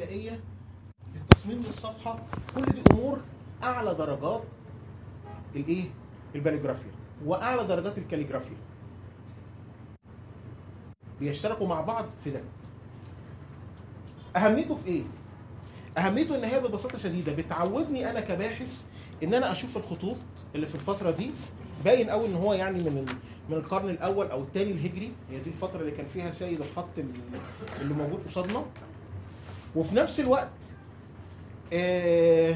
البنائيه التصميم للصفحه كل دي امور اعلى درجات الايه الباليجرافيا واعلى درجات الكاليجرافيا بيشتركوا مع بعض في ده اهميته في ايه اهميته ان هي ببساطه شديده بتعودني انا كباحث ان انا اشوف الخطوط اللي في الفتره دي باين قوي ان هو يعني من من القرن الاول او الثاني الهجري هي دي الفتره اللي كان فيها سيد الخط اللي موجود قصادنا وفي نفس الوقت آه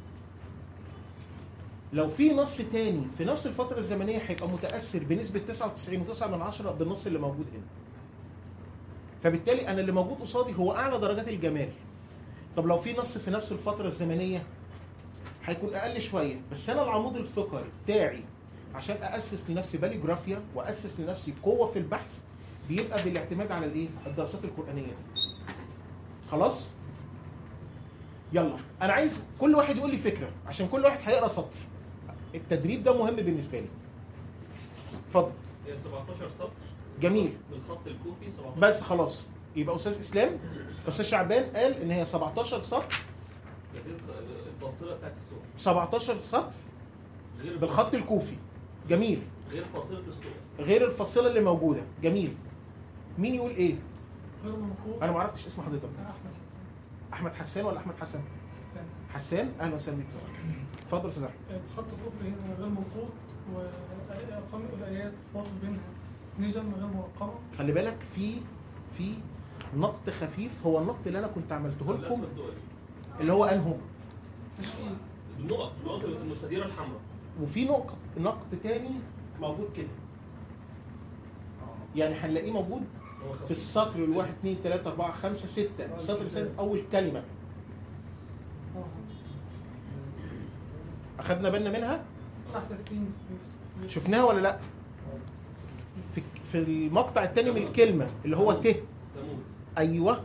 لو في نص تاني في نفس الفترة الزمنية هيبقى متأثر بنسبة 99.9 من عشرة بالنص اللي موجود هنا. فبالتالي أنا اللي موجود قصادي هو أعلى درجات الجمال. طب لو في نص في نفس الفترة الزمنية هيكون أقل شوية، بس أنا العمود الفقري بتاعي عشان أسس لنفسي باليجرافيا وأسس لنفسي قوة في البحث بيبقى بالاعتماد على الإيه؟ الدراسات القرآنية دي. خلاص؟ يلا انا عايز كل واحد يقول لي فكره عشان كل واحد هيقرا سطر التدريب ده مهم بالنسبه لي اتفضل هي 17 سطر جميل بالخط الكوفي 17 بس خلاص يبقى استاذ اسلام استاذ شعبان قال ان هي 17 سطر غير الفاصله بتاعت الصور 17 سطر غير بالخط الكوفي جميل غير فاصله الصور غير الفصيله اللي موجوده جميل مين يقول ايه غير منقوط انا ما عرفتش اسم حضرتك احمد حسان احمد حسان ولا احمد حسن حسان حسان اهلا وسهلا بيك اتفضل استاذ احمد خط الكفر هنا غير منقوط وارقام الايات واصل بينها نجم غير مرقمه خلي بالك في في نقط خفيف هو النقط اللي انا كنت عملته لكم الاسود الدولي اللي هو انهو تشكيل النقط النقط المستديره الحمراء وفي نقط نقط تاني موجود كده يعني هنلاقيه موجود هو في خفيف. السطر الواحد اثنين ثلاثة أربعة خمسة ستة السطر الثاني أول كلمة آه. أخدنا بالنا منها تحت السين في- في- شفناها ولا لأ في في المقطع الثاني من الكلمة اللي هو ت تموت أيوه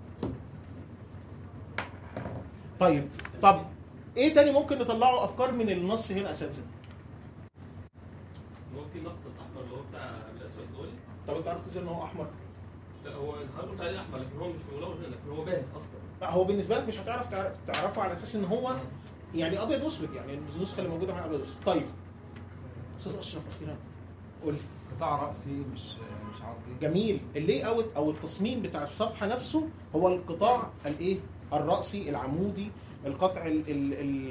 طيب طب إيه تاني ممكن نطلعه أفكار من النص هنا أساسا هو في نقط الاحمر اللي هو بتاع الاسود الدولي طب أنت عرفت إزاي إن هو أحمر لا هو حضرتك قلت عليه احمر لكن هو مش ملون هنا لكن هو باهت اصلا لا هو بالنسبة لك مش هتعرف تعرف- تعرفه على أساس إن هو يعني ابيض واسود يعني النسخه اللي موجوده معايا ابيض واسود طيب استاذ اشرف اخيرا قول لي قطاع رأسي مش مش عرضي جميل اللي اوت او التصميم بتاع الصفحه نفسه هو القطاع الايه الراسي العمودي القطع ال ال ال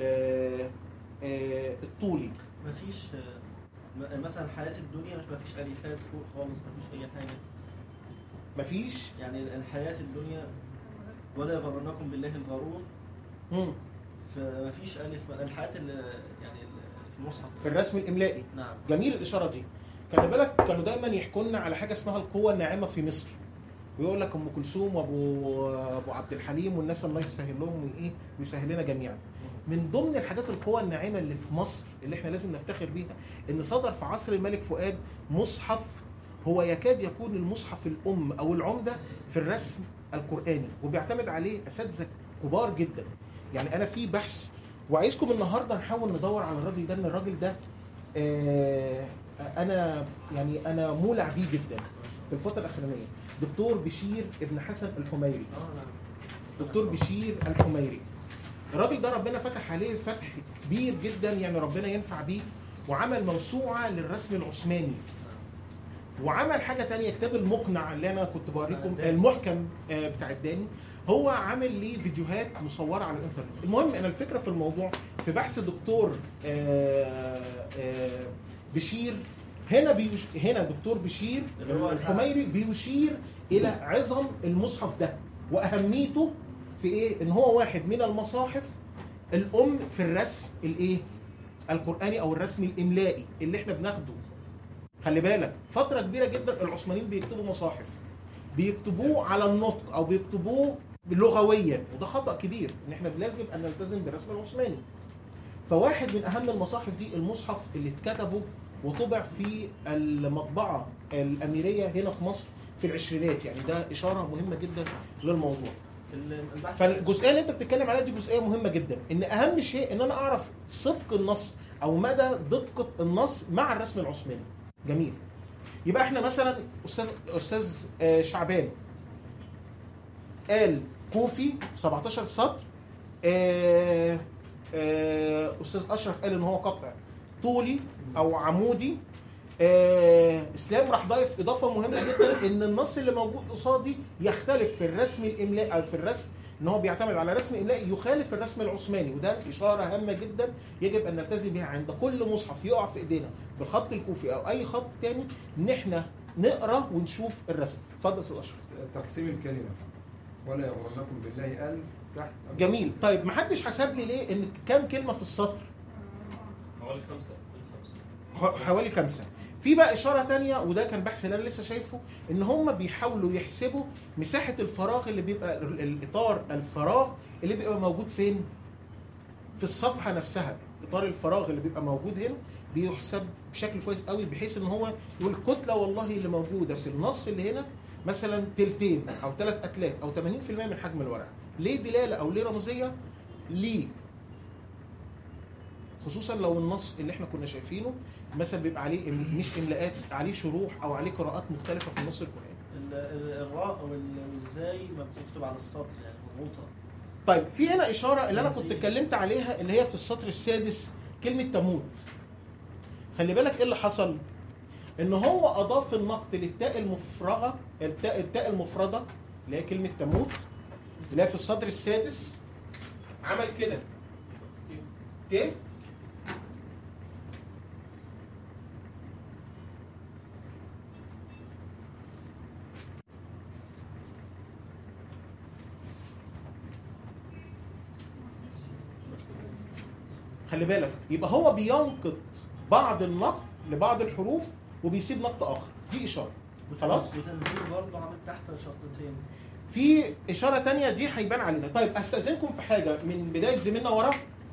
آه، الطولي مفيش آه، م- مثلا حياة الدنيا مش مفيش أليفات فوق خالص مفيش أي حاجة مفيش يعني ال- الحياة الدنيا ولا يغرنكم بالله الغرور مم. فمفيش ألف الحياة اللي يعني اللي في المصحف في الرسم الاملائي نعم جميل الاشاره دي خلي بالك كانوا دايما يحكوا لنا على حاجه اسمها القوه الناعمه في مصر ويقول لك ام كلثوم وابو ابو عبد الحليم والناس الله يسهل لهم وايه ويسهل لنا جميعا من ضمن الحاجات القوى الناعمه اللي في مصر اللي احنا لازم نفتخر بيها ان صدر في عصر الملك فؤاد مصحف هو يكاد يكون المصحف الام او العمده في الرسم القراني وبيعتمد عليه اساتذه كبار جدا يعني انا في بحث وعايزكم النهارده نحاول ندور على الراجل ده ان الراجل ده آه انا يعني انا مولع بيه جدا في الفتره الاخرانيه دكتور بشير ابن حسن الحميري اه نعم دكتور بشير الحميري الراجل ده ربنا فتح عليه فتح كبير جدا يعني ربنا ينفع بيه وعمل موسوعه للرسم العثماني وعمل حاجه تانية كتاب المقنع اللي انا كنت بوريكم المحكم آه، بتاع الداني هو عامل ليه فيديوهات مصوره على الانترنت المهم انا الفكره في الموضوع في بحث دكتور آه، آه، بشير هنا بيش هنا دكتور بشير اللي هو الحميري بيشير الى عظم المصحف ده واهميته في ايه ان هو واحد من المصاحف الام في الرسم الايه القراني او الرسم الاملائي اللي احنا بناخده خلي بالك فتره كبيره جدا العثمانيين بيكتبوا مصاحف بيكتبوه على النطق او بيكتبوه لغويا وده خطا كبير ان احنا بنجب ان نلتزم بالرسم العثماني فواحد من اهم المصاحف دي المصحف اللي اتكتبه وطبع في المطبعه الاميريه هنا في مصر في العشرينات يعني ده اشاره مهمه جدا للموضوع ال- البحث فالجزئيه اللي انت بتتكلم عليها دي جزئيه مهمه جدا ان اهم شيء ان انا اعرف صدق النص او مدى دقه النص مع الرسم العثماني جميل يبقى احنا مثلا استاذ استاذ آه، شعبان قال كوفي 17 سطر آه آه استاذ اشرف قال ان هو قطع طولي او عمودي آه اسلام راح ضايف اضافه مهمه جدا ان النص اللي موجود قصادي يختلف في الرسم الاملائي أو في الرسم ان هو بيعتمد على رسم املائي يخالف الرسم العثماني وده اشاره هامه جدا يجب ان نلتزم بها عند كل مصحف يقع في ايدينا بالخط الكوفي او اي خط تاني ان احنا نقرا ونشوف الرسم اتفضل استاذ اشرف تقسيم الكلمه ولا يغرنكم بالله قال تحت جميل طيب محدش حسب لي ليه ان كام كلمه في السطر حوالي خمسة خمسة ح- حوالي خمسة في بقى إشارة تانية وده كان بحث اللي أنا لسه شايفه إن هم بيحاولوا يحسبوا مساحة الفراغ اللي بيبقى ال- الإطار الفراغ اللي بيبقى موجود فين؟ في الصفحة نفسها إطار الفراغ اللي بيبقى موجود هنا بيحسب بشكل كويس قوي بحيث إن هو يقول الكتلة والله اللي موجودة في النص اللي هنا مثلا تلتين أو ثلاث أتلات أو 80% من حجم الورقة ليه دلالة أو ليه رمزية؟ ليه خصوصا لو النص اللي احنا كنا شايفينه مثلا بيبقى عليه إم- مش املاءات عليه شروح او عليه قراءات مختلفه في النص القراني ال- ال- الراء وال- والزاي ما بتكتب على السطر يعني مضغوطه طيب في هنا اشاره اللي انا كنت اتكلمت عليها اللي هي في السطر السادس كلمه تموت خلي بالك ايه اللي حصل ان هو اضاف النقط للتاء المفرغه التاء التاء المفرده اللي هي كلمه تموت اللي هي في السطر السادس عمل كده ت خلي بالك يبقى هو بينقط بعض النقط لبعض الحروف وبيسيب نقط اخر دي اشاره خلاص وتنزيل برضه عامل تحت شرطتين في اشاره تانية دي هيبان علينا طيب استاذنكم في حاجه من بدايه زميلنا ورا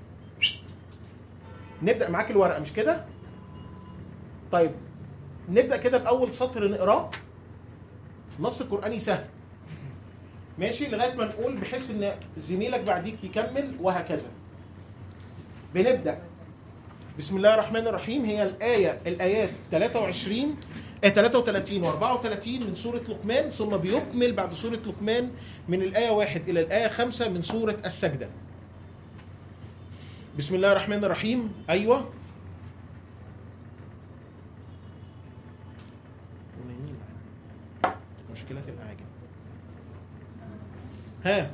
نبدا معاك الورقه مش كده طيب نبدا كده باول سطر نقراه نص قراني سهل ماشي لغايه ما نقول بحيث ان زميلك بعديك يكمل وهكذا بنبدا بسم الله الرحمن الرحيم هي الايه الايات 23 آه 33 و34 من سوره لقمان ثم بيكمل بعد سوره لقمان من الايه 1 الى الايه 5 من سوره السجده بسم الله الرحمن الرحيم ايوه مشكلة الأعاجم ها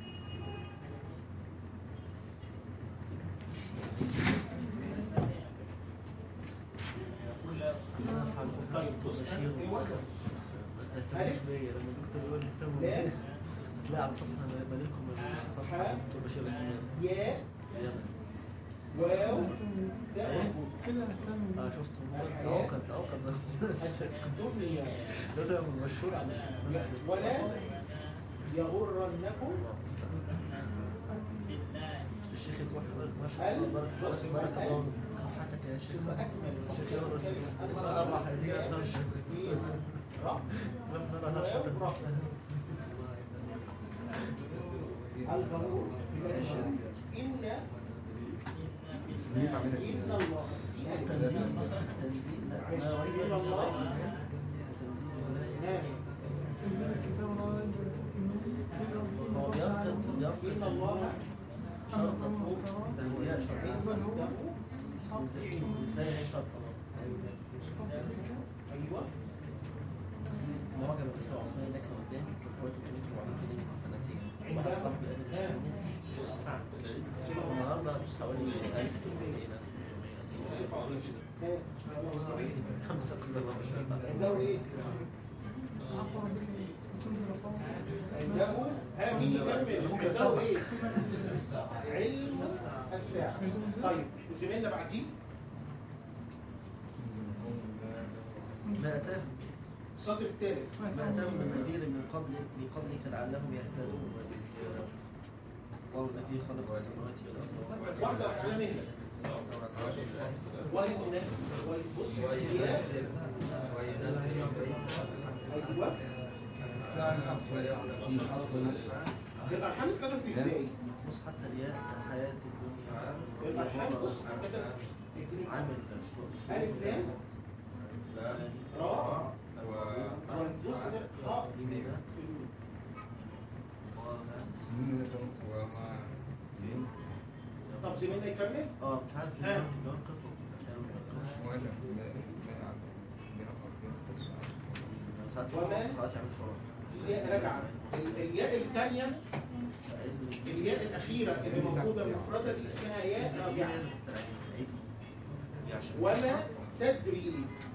طيب بص التلميذ بيا لما الدكتور يقول لي اكتبوا لا. تلاقي على صفحه بليلكم صفحه ها. الدكتور بشير الحمام يا اليمن واو تاء كده نهتم اه شفته اوقد اوقد الدنيا ده زي مشهور على ولا يغرنكم الشيخ يروح يقول ما شاء الله بارك بص، بارك بارك ألف. الله صحتك يا شيخ ثم أكمل الشيخ يقول أنا أربع هدية أقدر رب لم نرى هرشة الغرور إن مين عاملها إن كده؟ الله في بس أكل. تنزيل تنزيل لا ما وريك إن الله تنزيل ازاي الكتاب الله ينزل هو بينقض إن بينقض الله شرطة فوق وهي شرطة عنده ازاي ازاي هي شرطة أيوه معجم الاسم العثماني ده كان قدامي كان حوالي 300 400 جنيه من سنتين عندها؟ واحد صاحبي قال لي ها. مش هدفع النهارده حوالي 1000 عنده إيه؟ عنده ها مين يكمل؟ ممكن عنده أسمع. إيه؟ علم الساعة طيب وزميلنا بعديه ما أتاهم السطر الثالث ما أتاهم من نذير من قبل من قبلك لعلهم يهتدون الله الذي خلق السماوات والأرض واحدة على مهلك واستوى على العرش وإن والبص إياه أيوه الساعة الحرف السين حرف الأرحام اتكتبت إزاي؟ بص حتى الياء حياة الدنيا الأرحام بص اتكتبت عامل ألف لام راء والبص كده خاء سنين مثلا وما زين طب زميلنا يكمل اه مش عارف ها. ليه يوقف ولا لا لا يعلم بين قلبين قدس ساعات وما؟ ساعات يعمل شرط في ياء راجعه ال- الياء الثانيه الياء الاخيره اللي موجوده مفرده دي اسمها ياء راجعه وما تدري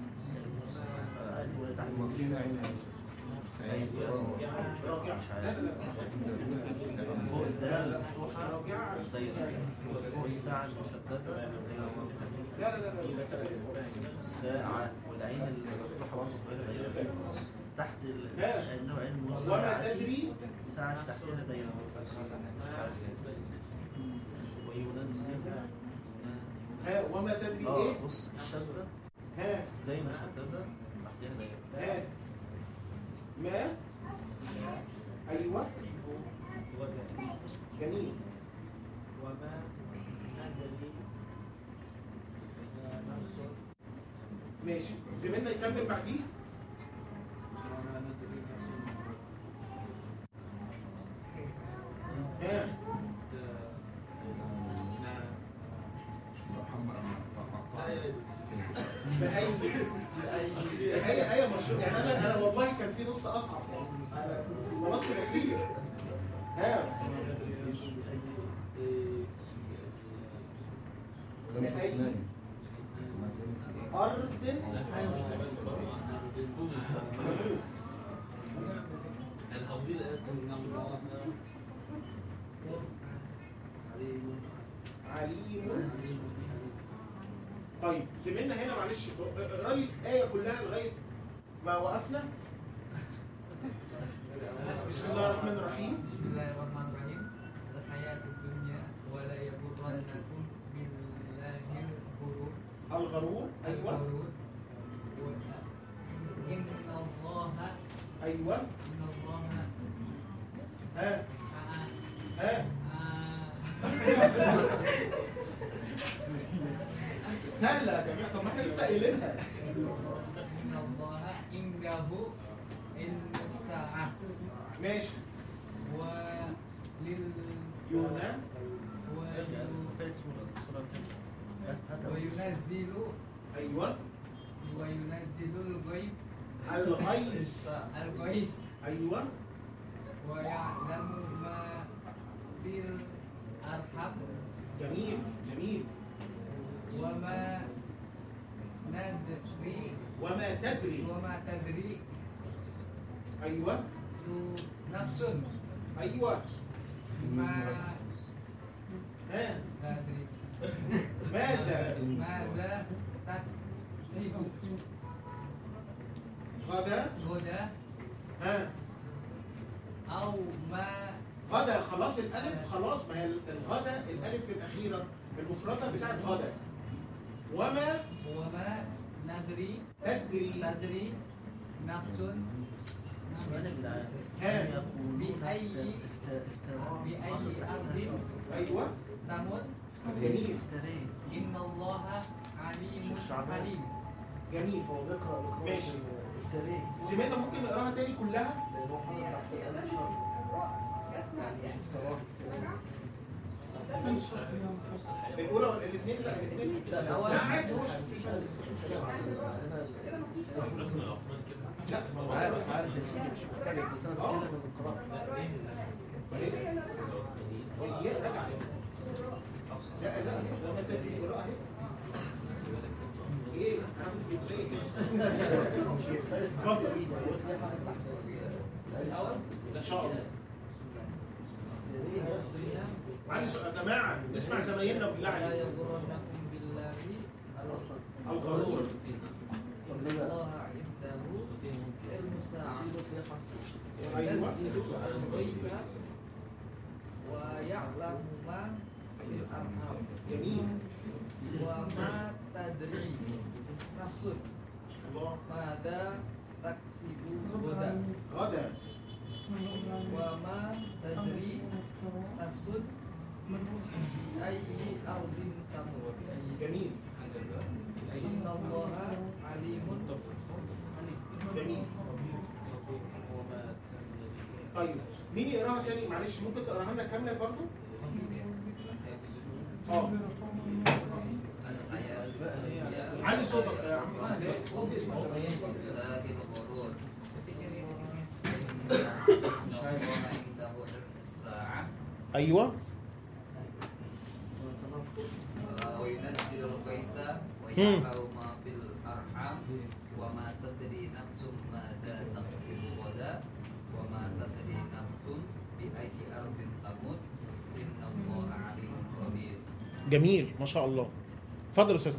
وفينا عين راجعه لا لا لا فوق الدال مفتوحة راجعه مش ضيقة فوق الساعة المشددة لا لا لا لا الساعة والعين المفتوحة برضه صغيرة ضيقة تحت ال- ها. اللي هو علم وما الساعة تدري الساعة اللي تحتها ضيقة مش عارف وينزل ها وما تدري اه ايه بص الشدة ها ازاي مشددة تحتها ضيقة ها ما ايوه جميل ماشي زميلنا يكمل بعديه ها بأي بأي آية مشهورة يعني أنا أنا والله كان في نص أصعب يعني أنا نص بسيط ها ولا مش أسنان أرض يعني حافظين الآيات عليم طيب زميلنا هنا معلش اقرا لي الآية كلها لغاية ما وقفنا بسم الله الرحمن الرحيم بسم الله الرحمن الرحيم الحياة الدنيا ولا يغرنكم بالله الغرور الغرور أيوة الغرور و- إن الله أيوة إن الله ها آه- ها آه- سهلة يا جماعة طب ما احنا لسه قايلينها إن الله عنده علم الساعة ماشي ولل يونا ولل- فين سورة سورة كام؟ هات هات وينزل أيوة وينزل الغيب الغيث الغيث أيوة ويعلم ما في الأرحام جميل جميل وما ندري وما تدري وما تدري أيوة نفس أيوة ما ها تدري ماذا ماذا تكسب غدا غدا ها أو ما غدا خلاص الألف خلاص ما هي الغدا الألف الأخيرة المفردة بتاعت غدا وما وما ندري تدري تدري نفس سؤال يا جدعان ها. يقولون بأي- افت- افتراء بأي قالوا أرض تحتها أيوة تمت جميل افترين إن الله عليم شعبان. حليم جميل ماشي افترين زميلنا ممكن نقراها تاني كلها لأنه حاطط تحت الألف شرط يعني مش افتراء الأولى ولا الاثنين لا الاثنين لا، لا الأول. عادي هو مش مفيش ألف مش مشكلة رسم الأقسام كده لا ما هو عارف عارف يا سيدي مش محتاج بس انا آه. بتكلم من القراءة الياء راجعة لا لا لما تدري قراءة اهي ايه انا كنت بيتزاي كده مش يختلف اتفضل. يا سيدي هو تلاقي حاطط تحت الألف شرط ان شاء الله افترين معلش يا جماعه نسمع زمايلنا بالله لا عليكم يغرنكم بالله اصلا الغرور طب إن ليه بقى؟ الله عنده علم الساعة أصيله في حق ايوه ينزل الغيب ويعلم ما في الأرحام جميل وما تدري نفس الله ماذا تكسب غدا غدا وما تدري نفس أي أرض تموت جميل إن الله عليم حليم جميل طيب مين يقراها تاني معلش ممكن تقراها لنا كامله برضو اه علي صوتك يا عم حسن قول لي اسمك زمان. ايوه وينزل الغيث ويعلم ما في الأرحام وما تدري نفس ماذا تكسب غدا وما تدري نفس بأي أرض تموت إن الله عليم خبير جميل ما شاء الله اتفضل يا استاذ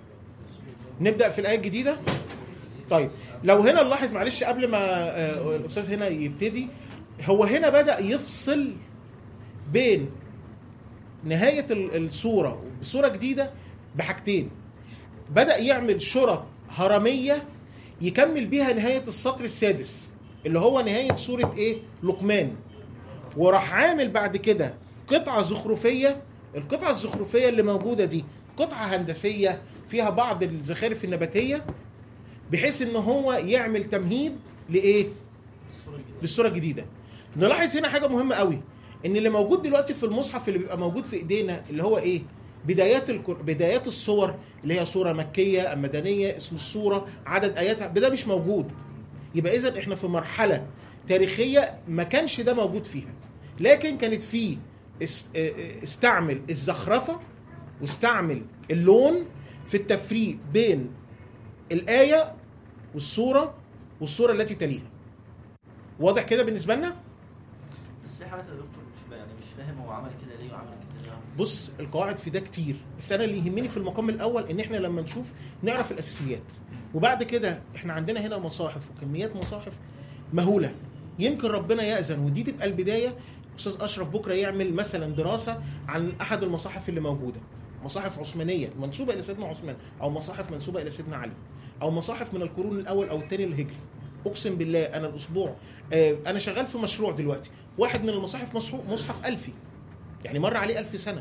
نبدا في الايه الجديده طيب لو هنا نلاحظ معلش قبل ما آه، الاستاذ هنا يبتدي هو هنا بدا يفصل بين نهايه ال- السوره بصوره جديده بحاجتين بدا يعمل شرط هرميه يكمل بيها نهايه السطر السادس اللي هو نهايه سوره ايه لقمان وراح عامل بعد كده قطعه زخرفيه القطعه الزخرفيه اللي موجوده دي قطعه هندسيه فيها بعض الزخارف النباتيه بحيث ان هو يعمل تمهيد لايه للصوره الجديده نلاحظ هنا حاجه مهمه قوي ان اللي موجود دلوقتي في المصحف اللي بيبقى موجود في ايدينا اللي هو ايه بدايات الكر... بدايات الصور اللي هي صوره مكيه أم مدنيه اسم الصوره عدد اياتها ده مش موجود يبقى اذا احنا في مرحله تاريخيه ما كانش ده موجود فيها لكن كانت في اس- اه- اه- استعمل الزخرفه واستعمل اللون في التفريق بين الايه والصوره والصوره التي تليها واضح كده بالنسبه لنا بس في حاجات يا دكتور مش يعني مش فاهم هو عمل كده ليه وعمل كده ليه وعمل بص القواعد في ده كتير بس انا اللي يهمني في المقام الاول ان احنا لما نشوف نعرف الاساسيات وبعد كده احنا عندنا هنا مصاحف وكميات مصاحف مهوله يمكن ربنا ياذن ودي تبقى البدايه استاذ اشرف بكره يعمل مثلا دراسه عن احد المصاحف اللي موجوده مصاحف عثمانيه منسوبه الى سيدنا عثمان او مصاحف منسوبه الى سيدنا علي او مصاحف من القرون الاول او الثاني الهجري اقسم بالله انا الاسبوع آه، انا شغال في مشروع دلوقتي واحد من المصاحف مصحو- مصحف الفي يعني مر عليه ألف سنه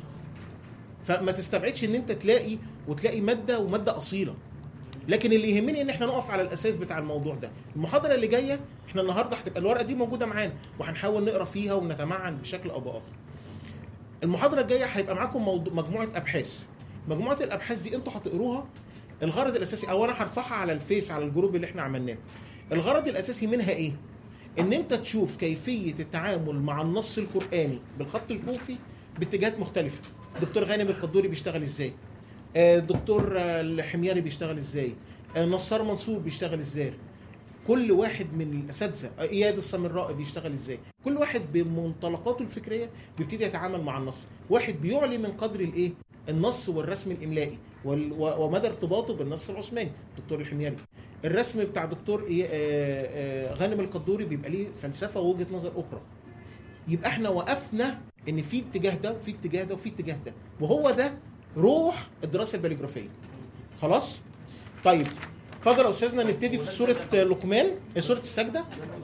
فما تستبعدش ان انت تلاقي وتلاقي ماده وماده اصيله لكن اللي يهمني ان احنا نقف على الاساس بتاع الموضوع ده المحاضره اللي جايه احنا النهارده هتبقى الورقه دي موجوده معانا وهنحاول نقرا فيها ونتمعن بشكل او باخر المحاضره الجايه هيبقى معاكم موضوع مجموعه ابحاث مجموعه الابحاث دي انتوا هتقروها الغرض الاساسي او انا هرفعها على الفيس على الجروب اللي احنا عملناه الغرض الاساسي منها ايه ان انت تشوف كيفيه التعامل مع النص القراني بالخط الكوفي باتجاهات مختلفه دكتور غانم القدوري بيشتغل ازاي آه، دكتور آه، الحمياري بيشتغل ازاي آه، نصار منصور بيشتغل ازاي كل واحد من الاساتذه آه، اياد السمراء بيشتغل ازاي كل واحد بمنطلقاته الفكريه بيبتدي يتعامل مع النص واحد بيعلي من قدر الايه النص والرسم الاملائي وال- و- ومدى ارتباطه بالنص العثماني دكتور الحمياري الرسم بتاع دكتور إيه آه، آه، غانم القدوري بيبقى ليه فلسفه ووجهه نظر اخرى يبقى احنا وقفنا ان في اتجاه ده وفي اتجاه ده وفي اتجاه ده وهو ده روح الدراسه الباليجرافيه خلاص طيب اتفضل يا استاذنا نبتدي في سوره لقمان آه، سوره السجده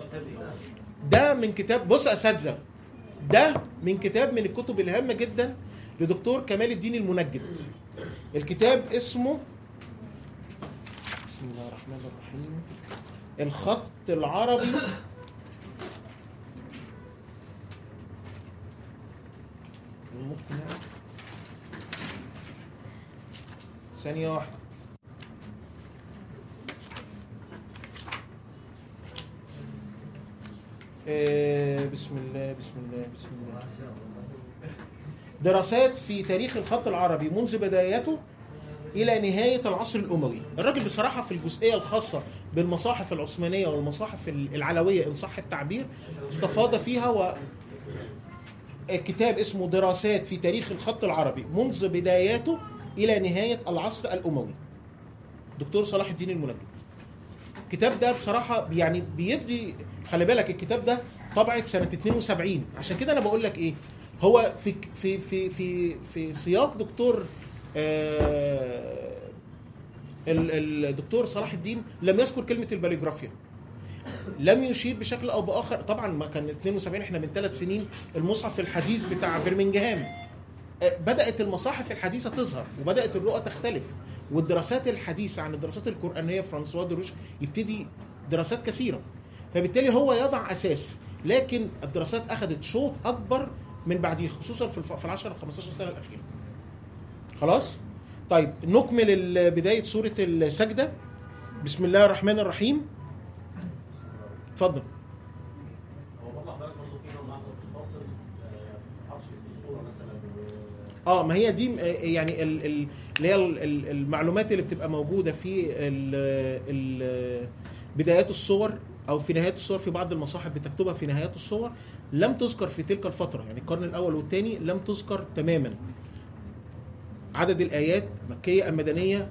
ده من كتاب بص يا اساتذه ده من كتاب من الكتب الهامه جدا لدكتور كمال الدين المنجد الكتاب اسمه بسم الله الرحمن الرحيم الخط العربي المقنع ثانية واحدة آه، بسم الله بسم الله بسم الله دراسات في تاريخ الخط العربي منذ بدايته الى نهايه العصر الاموي الراجل بصراحه في الجزئيه الخاصه بالمصاحف العثمانيه والمصاحف العلويه ان صح التعبير استفاض فيها و كتاب اسمه دراسات في تاريخ الخط العربي منذ بداياته الى نهايه العصر الاموي دكتور صلاح الدين المنجد الكتاب ده بصراحه يعني بيدي خلي بالك الكتاب ده طبعه سنه 72 عشان كده انا بقول لك ايه هو في في في في في سياق دكتور آه ال- الدكتور صلاح الدين لم يذكر كلمه الباليجرافيا لم يشير بشكل او باخر طبعا ما كان 72 احنا من ثلاث سنين المصحف الحديث بتاع برمنجهام آه، بدات المصاحف الحديثه تظهر وبدات الرؤى تختلف والدراسات الحديثه عن الدراسات القرانيه فرانسوا دروش يبتدي دراسات كثيره فبالتالي هو يضع اساس لكن الدراسات اخذت شوط اكبر من بعديه خصوصا في الف- في العشر 15 سنه الاخيره خلاص طيب نكمل ال- بدايه سوره السجده بسم الله الرحمن الرحيم اتفضل هو برضه حضرتك برضه في نوع من لحظه الفاصل آه، ما اعرفش اسم الصوره مثلا و- اه ما هي دي آه، يعني ال- ال- اللي هي ال- ال- المعلومات اللي بتبقى موجوده في ال- ال- بدايات الصور او في نهايات الصور في بعض المصاحف بتكتبها في نهايات الصور لم تذكر في تلك الفتره يعني القرن الاول والثاني لم تذكر تماما عدد الايات مكيه ام مدنيه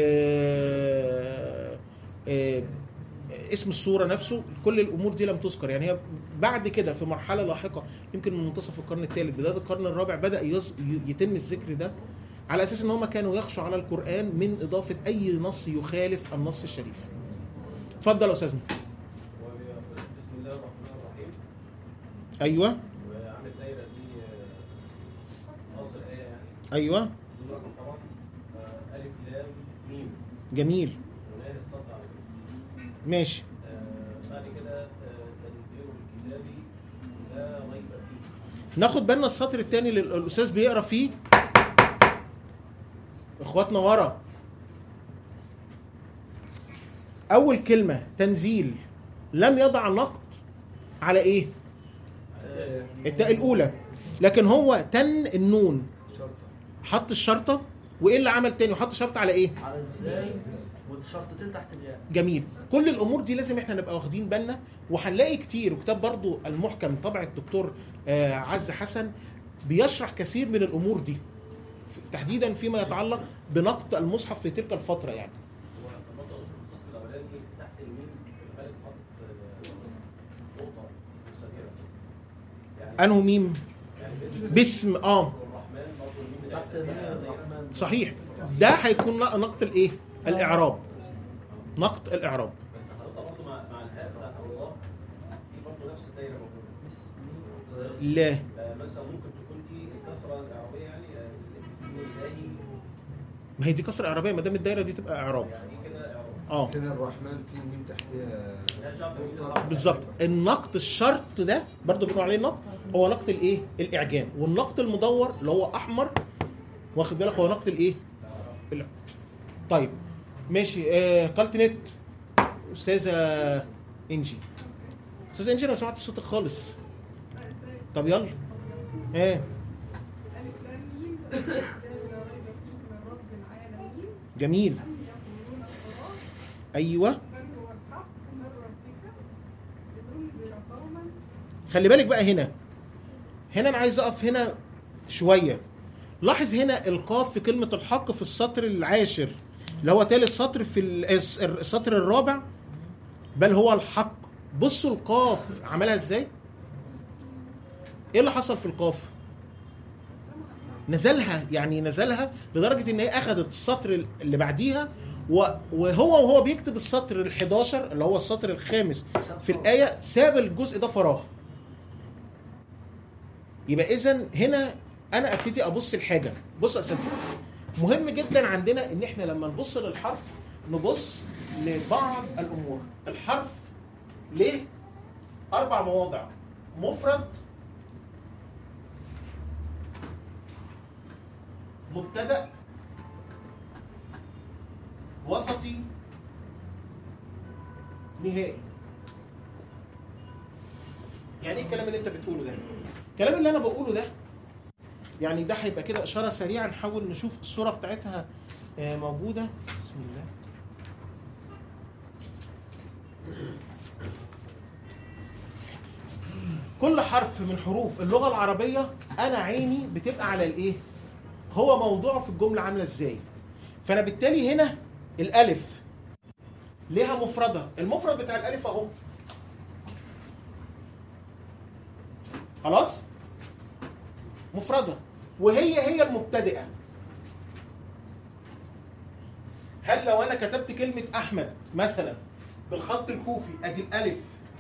آه، آه، اسم الصوره نفسه كل الامور دي لم تذكر يعني هي بعد كده في مرحله لاحقه يمكن من منتصف القرن الثالث بدايه القرن الرابع بدا يز- يتم الذكر ده على اساس ان هم كانوا يخشوا على القران من اضافه اي نص يخالف النص الشريف اتفضل يا استاذنا و- بسم الله الرحمن الرحيم ايوه وعامل دايره دي آه، خلاص الايه يعني ايوه دي رقم طبعا آه، الف لام ميم جميل ونهايه السطر على كده ماشي آه، بعد كده آه، تنزيل الكتاب لا ريب فيه ناخد بالنا السطر الثاني اللي الاستاذ بيقرا فيه اخواتنا ورا اول كلمه تنزيل لم يضع نقط على ايه التاء الاولى لكن هو تن النون شرطة حط الشرطه وايه اللي عمل تاني وحط شرطه على ايه على ازاي والشرطتين تحت الياء جميل كل الامور دي لازم احنا نبقى واخدين بالنا وهنلاقي كتير وكتاب برضو المحكم طبع الدكتور آه، عز حسن بيشرح كثير من الامور دي ف- تحديدا فيما يتعلق بنقد المصحف في تلك الفتره يعني هو برضه في السطر الاولاني تحت الميم في الغالب حاطط آه، نقطه مستديره يعني انه ميم يعني باسم باسم اه الرحمن برضه الميم تحت بتاعتها الياء دايرة. الرحمن صحيح ده هيكون ن- نقد الايه الاعراب نقد الاعراب بس حضرتك برضه مع مع الهاء بتاعت الله في برضه نفس الدايره موجوده لا آه، مثلا ممكن تكون دي الكسره الاعرابيه يعني آه، بسم الله ما هي دي كسر اعرابيه ما دام الدايره دي تبقى اعراب يعني كده اعراب اه سن الرحمن في ميم تحتها لا شعب بالظبط النقد الشرط ده برضو بنقول عليه نقد هو نقد الايه الاعجام والنقد المدور اللي هو احمر واخد بالك هو نقد الايه الع- طيب ماشي آه قالت نت استاذه انجي استاذه انجي انا ما سمعتش صوتك خالص طب يلا ايه ألف لام ميم الكتاب لا ريب فيه من رب العالمين جميل أم يقولون افتراه ايوه بل هو الحق من ربك لتنذر قوما خلي بالك بقى هنا هنا انا عايز اقف هنا شويه لاحظ هنا القاف في كلمه الحق في السطر العاشر اللي هو ثالث سطر في ال- الس- السطر الرابع بل هو الحق بصوا القاف عملها ازاي ايه اللي حصل في القاف نزلها يعني نزلها لدرجه ان هي اخذت السطر اللي بعديها و- وهو وهو بيكتب السطر ال11 اللي هو السطر الخامس في الآية ساب الجزء ده فراغ يبقى إذا هنا أنا أبتدي أبص لحاجة بص يا أساتذة مهم جدا عندنا إن إحنا لما نبص للحرف نبص لبعض الأمور الحرف ليه أربع مواضع مفرد مبتدأ وسطي نهائي يعني ايه الكلام اللي انت بتقوله ده الكلام اللي انا بقوله ده يعني ده هيبقى كده اشاره سريعه نحاول نشوف الصوره بتاعتها آه، موجوده بسم الله كل حرف من حروف اللغه العربيه انا عيني بتبقى على الايه هو موضوعه في الجمله عامله ازاي فانا بالتالي هنا الالف ليها مفردة المفرد بتاع الألف أهو خلاص مفردة وهي هي المبتدئة هل لو أنا كتبت كلمة أحمد مثلا بالخط الكوفي أدي الألف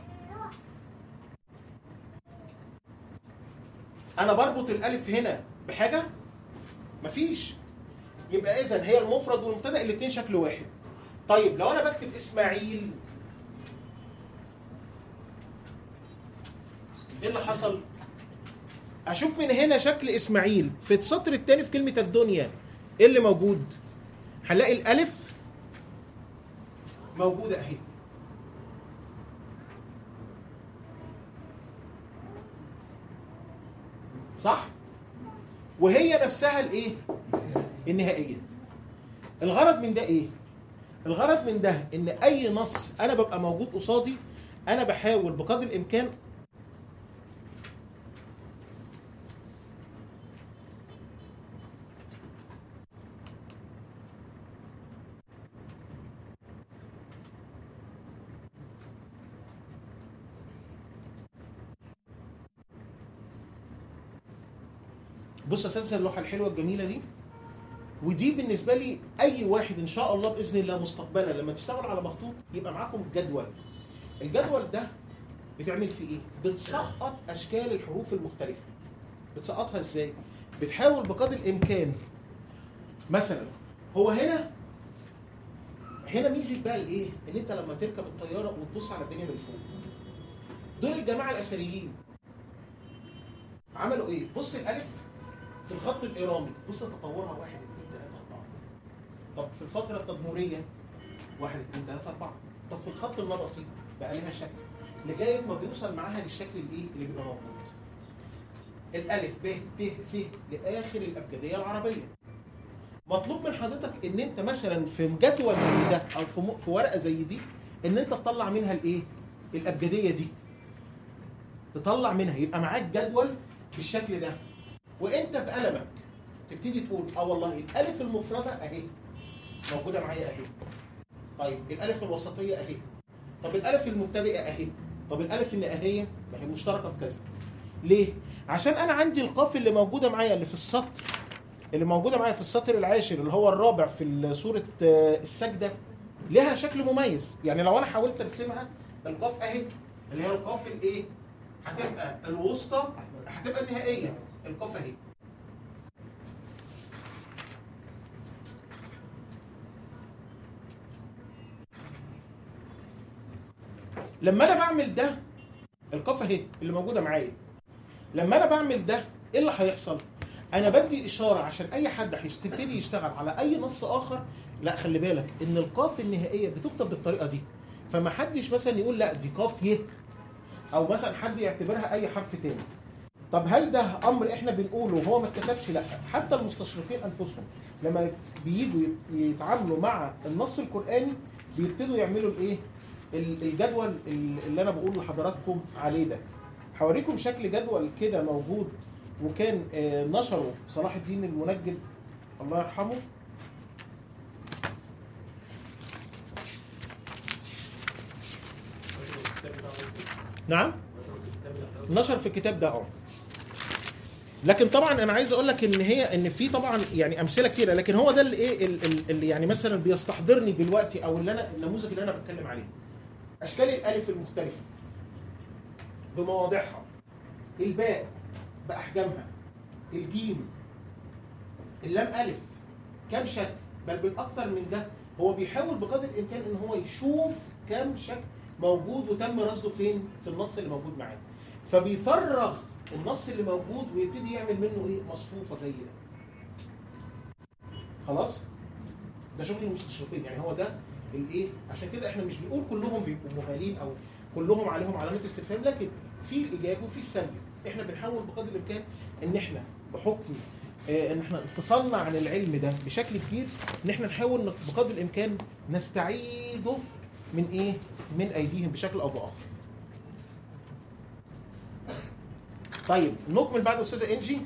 أنا بربط الألف هنا بحاجة مفيش يبقى إذا هي المفرد والمبتدأ الاتنين شكل واحد طيب لو انا بكتب اسماعيل ايه اللي حصل اشوف من هنا شكل اسماعيل في السطر الثاني في كلمه الدنيا ايه اللي موجود هنلاقي الالف موجوده اهي صح وهي نفسها الايه النهائيه الغرض من ده ايه الغرض من ده ان اي نص انا ببقى موجود قصادي انا بحاول بقدر الامكان بص يا اساتذه اللوحه الحلوه الجميله دي ودي بالنسبه لي اي واحد ان شاء الله باذن الله مستقبلا لما تشتغل على مخطوط يبقى معاكم جدول الجدول ده بتعمل فيه ايه بتسقط اشكال الحروف المختلفه بتسقطها ازاي بتحاول بقدر الامكان مثلا هو هنا هنا ميزه بقى الايه ان انت لما تركب الطياره وتبص على الدنيا من فوق دول الجماعه الاثريين عملوا ايه بص الالف في الخط الإيرامي بص تطورها واحد اثنين ثلاثة أربعة طب في الفترة التدمرية واحد اثنين ثلاثة أربعة طب في الخط النبطي بقى لها شكل لغاية ما بيوصل معاها للشكل الإيه اللي بيبقى موجود الألف ب ت س لآخر الأبجدية العربية مطلوب من حضرتك إن أنت مثلا في جدول زي ده أو في م- في ورقة زي دي إن أنت تطلع منها الإيه؟ الأبجدية دي تطلع منها يبقى معاك جدول بالشكل ده وانت بقلمك تبتدي تقول اه والله الالف المفرده اهي موجوده معايا اهي طيب الالف الوسطيه اهي طب الالف المبتدئه اهي طب الالف النهائيه ما هي مشتركه في كذا ليه عشان انا عندي القاف اللي موجوده معايا اللي في السطر اللي موجوده معايا في السطر العاشر اللي هو الرابع في سوره آه، السجده لها شكل مميز يعني لو انا حاولت ارسمها القاف اهي اللي هي القاف الايه هتبقى الوسطى هتبقى النهائيه القاف اهي لما انا بعمل ده القاف اهي اللي موجوده معايا لما انا بعمل ده ايه اللي هيحصل انا بدي اشاره عشان اي حد هيبتدي يشتغل على اي نص اخر لا خلي بالك ان القاف النهائيه بتكتب بالطريقه دي فما حدش مثلا يقول لا دي قاف يه او مثلا حد يعتبرها اي حرف تاني طب هل ده امر احنا بنقوله وهو ما اتكتبش لا حتى المستشرقين انفسهم لما بييجوا يتعاملوا مع النص القراني بيبتدوا يعملوا الايه ال- الجدول اللي انا بقول لحضراتكم عليه ده هوريكم شكل جدول كده موجود وكان آه، نشره صلاح الدين المنجد الله يرحمه نعم نشر في الكتاب ده اه لكن طبعا انا عايز اقول لك ان هي ان في طبعا يعني امثله كتيره لكن هو ده اللي ايه ال- ال- اللي يعني مثلا بيستحضرني دلوقتي او اللي انا النموذج اللي انا بتكلم عليه اشكال الالف المختلفه بمواضعها الباء باحجامها الجيم اللام الف كم شكل بل بالاكثر من ده هو بيحاول بقدر الامكان ان هو يشوف كم شكل موجود وتم رصده فين في النص اللي موجود معاه فبيفرغ النص اللي موجود ويبتدي يعمل منه ايه مصفوفه زي ده خلاص ده شغل المستشرقين يعني هو ده الايه عشان كده احنا مش بنقول كلهم بيبقوا مهالين او كلهم عليهم علامه استفهام لكن في الايجاب وفي السلبي احنا بنحاول بقدر الامكان ان احنا بحكم آه، ان احنا انفصلنا عن العلم ده بشكل كبير ان احنا نحاول نق- بقدر الامكان نستعيده من ايه من ايديهم بشكل او باخر طيب نكمل بعد استاذه انجي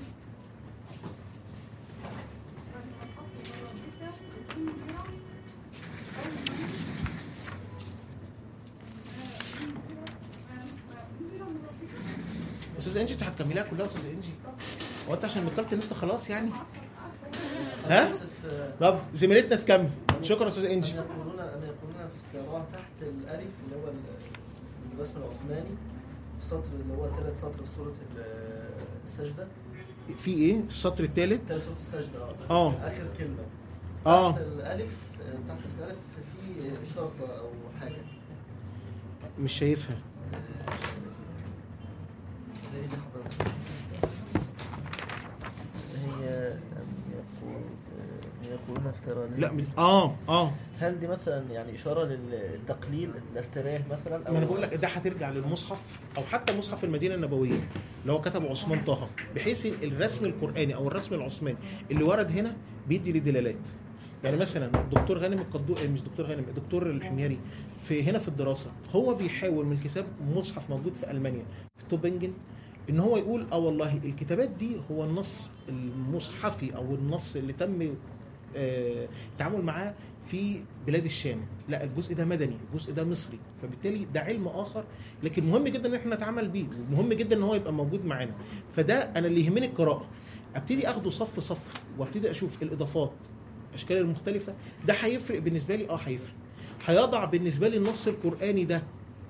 استاذه انجي انت هتكمليها كلها يا استاذه انجي هو انت عشان نقلت النت خلاص يعني ها؟ آسف، آه، طب زميلتنا تكمل شكرا يا استاذه انجي أن يقولون أن يقولون في القراءة تحت الألف اللي هو ال- الرسم العثماني السطر اللي هو ثالث سطر في سورة ال- السجدة في ايه السطر الثالث ثالث سورة السجدة اه آخر كلمة اه تحت الألف آه، تحت الألف في شرطة أو حاجة مش شايفها هي دي حضرتك هي يقول يقولون افتراء لا من اه اه هل دي مثلا يعني اشاره للتقليل الاشتراه مثلا ما انا بقول لك ده هترجع للمصحف او حتى مصحف المدينه النبويه اللي هو كتبه عثمان طه بحيث الرسم القراني او الرسم العثماني اللي ورد هنا بيدي لي دلالات يعني مثلا دكتور غانم القدو مش دكتور غانم دكتور الحميري في هنا في الدراسه هو بيحاول من كتاب مصحف موجود في المانيا في توبنجن ان هو يقول اه والله الكتابات دي هو النص المصحفي او النص اللي تم آه، التعامل معاه في بلاد الشام لا الجزء ده مدني الجزء ده مصري فبالتالي ده علم اخر لكن مهم جدا ان احنا نتعامل بيه ومهم جدا ان هو يبقى موجود معانا فده انا اللي يهمني القراءه ابتدي اخده صف صف وابتدي اشوف الاضافات الاشكال المختلفه ده هيفرق بالنسبه لي اه هيفرق هيضع بالنسبه لي النص القراني ده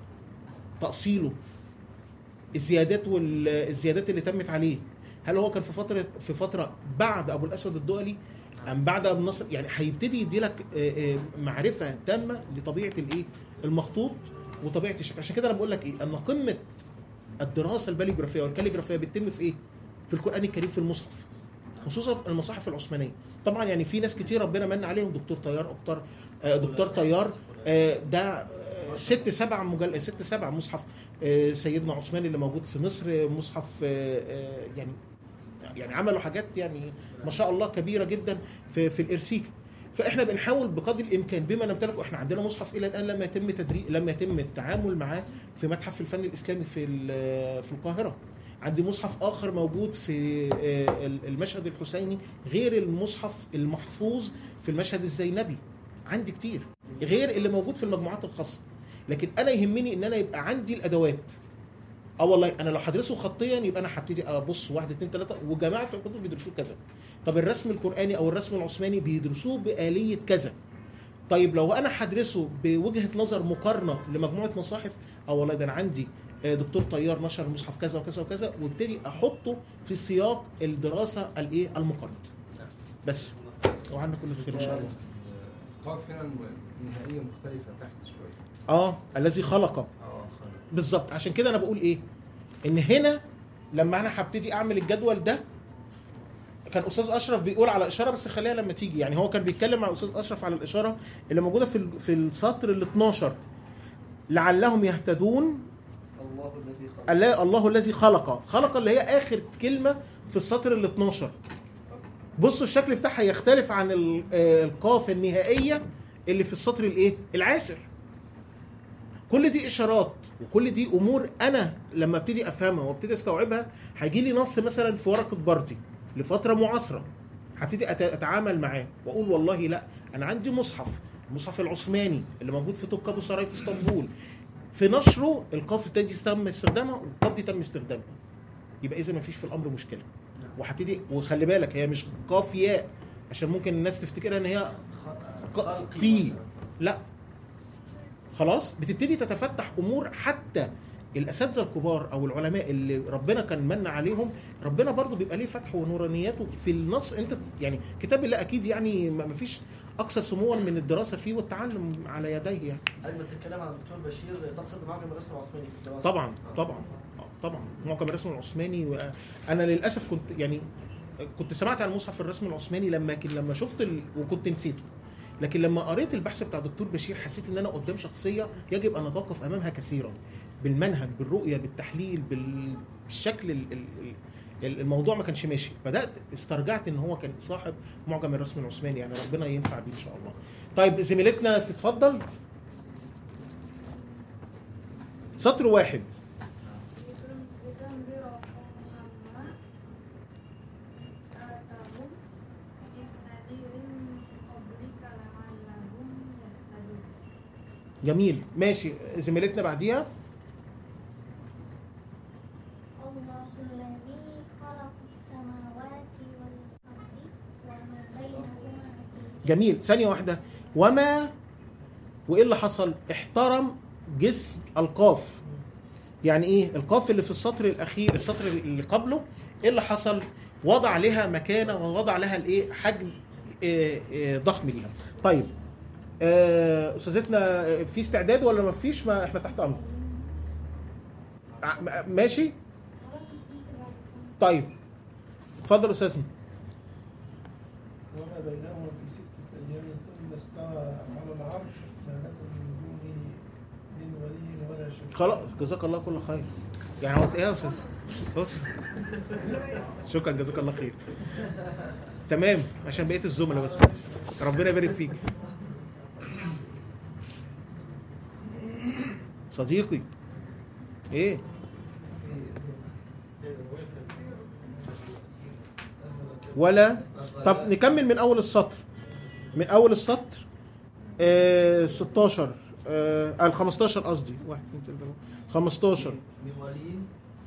تاصيله الزيادات والزيادات اللي تمت عليه هل هو كان في فتره في فتره بعد ابو الاسود الدؤلي ام بعد ابو النصر يعني هيبتدي يدي لك معرفه تامه لطبيعه الايه المخطوط وطبيعه الشكل عشان كده انا بقول لك ايه ان قمه الدراسه الباليجرافيه والكاليجرافيه بتتم في ايه في القران الكريم في المصحف خصوصا في المصاحف العثمانيه طبعا يعني في ناس كتير ربنا من عليهم دكتور طيار اكتر آه، دكتور طيار آه، ده آه، ست سبع مجل ست سبع مصحف آه، سيدنا عثمان اللي موجود في مصر آه، مصحف آه، آه، يعني يعني عملوا حاجات يعني ما شاء الله كبيره جدا في في الارسيك فاحنا بنحاول بقدر الامكان بما نمتلكه احنا عندنا مصحف الى الان لم يتم تدريب لم يتم التعامل معاه في متحف الفن الاسلامي في ال- في القاهره عندي مصحف اخر موجود في آه، المشهد الحسيني غير المصحف المحفوظ في المشهد الزينبي عندي كتير غير اللي موجود في المجموعات الخاصه لكن انا يهمني ان انا يبقى عندي الادوات اه والله انا لو هدرسه خطيا يبقى انا هبتدي ابص واحد اتنين تلاته وجماعه الكتب بيدرسوه كذا طب الرسم القراني او الرسم العثماني بيدرسوه باليه كذا طيب لو انا هدرسه بوجهه نظر مقارنه لمجموعه مصاحف اه والله ده انا عندي آه، دكتور طيار نشر المصحف كذا وكذا وكذا وابتدي احطه في سياق الدراسه الايه المقارنه بس وعندنا كل خير ان شاء الله القاف هنا النهائية مختلفة تحت شوية اه الذي خلق اه خلاص بالظبط عشان كده انا بقول ايه ان هنا لما انا هبتدي اعمل الجدول ده كان استاذ اشرف بيقول على اشاره بس خليها لما تيجي يعني هو كان بيتكلم مع استاذ اشرف على الاشاره اللي موجوده في ال- في السطر ال 12 لعلهم يهتدون الله الذي خلق الله, الله الذي خلق خلق اللي هي اخر كلمه في السطر ال 12 بصوا الشكل بتاعها يختلف عن ال- آه، القاف النهائيه اللي في السطر الايه العاشر كل دي اشارات وكل دي امور انا لما ابتدي افهمها وابتدي استوعبها هيجي لي نص مثلا في ورقه بارتي لفتره معاصره هبتدي أت- اتعامل معاه واقول والله لا انا عندي مصحف المصحف العثماني اللي موجود في توك ابو سراي في اسطنبول في نشره القاف دي تم استخدامها والقاف دي تم استخدامها يبقى اذا ما فيش في الامر مشكله وهبتدي وخلي بالك هي مش قاف ياء عشان ممكن الناس تفتكرها ان هي خ- ق- خلقي بي مثلاً. لا خلاص بتبتدي تتفتح امور حتى الاساتذه الكبار او العلماء اللي ربنا كان من عليهم ربنا برضو بيبقى ليه فتح ونورانياته في النص انت يعني كتاب الله اكيد يعني ما فيش اكثر سموا من الدراسه فيه والتعلم على يديه يعني قبل ما تتكلم عن الدكتور بشير تقصد معجم الرسم العثماني في الدراسه طبعا طبعا آه، طبعا معجم الرسم العثماني و... انا للاسف كنت يعني كنت سمعت عن مصحف الرسم العثماني لما كن لما شفت ال... وكنت نسيته لكن لما قريت البحث بتاع دكتور بشير حسيت ان انا قدام شخصيه يجب ان اتوقف امامها كثيرا بالمنهج بالرؤيه بالتحليل بال- بالشكل ال... ال... ال- الموضوع ما كانش ماشي بدات استرجعت ان هو كان صاحب معجم الرسم العثماني يعني ربنا ينفع بيه ان شاء الله طيب زميلتنا تتفضل سطر واحد لتنذر قوما آتاهم من نذير من قبلك لعلهم يهتدون جميل ماشي زميلتنا بعديها الله الذي خلق السماوات والأرض وما بينهما في جميل ثانية واحدة وما وإيه اللي حصل احترم جسم القاف يعني إيه القاف اللي في السطر الأخير السطر اللي قبله إيه اللي حصل وضع لها مكانة ووضع لها الإيه حجم إيه إيه ضخم ليها طيب آه، أستاذتنا آه، في استعداد ولا ما فيش ما إحنا تحت أمر ع- م- ماشي خلاص مش طيب اتفضل استاذنا وما بينهما في ستة أيام ثم استوى على العرش ما لكم من دونه من ولي ولا شفيع خلاص جزاك الله كل خير يعني هو ايه يا استاذ بص شكرا جزاك الله خير تمام عشان بقيت الزملاء بس ربنا يبارك فيك صديقي ايه ولا طب نكمل من اول السطر من اول السطر آه 16 آه ال 15 قصدي 1 2 3 15 من ولي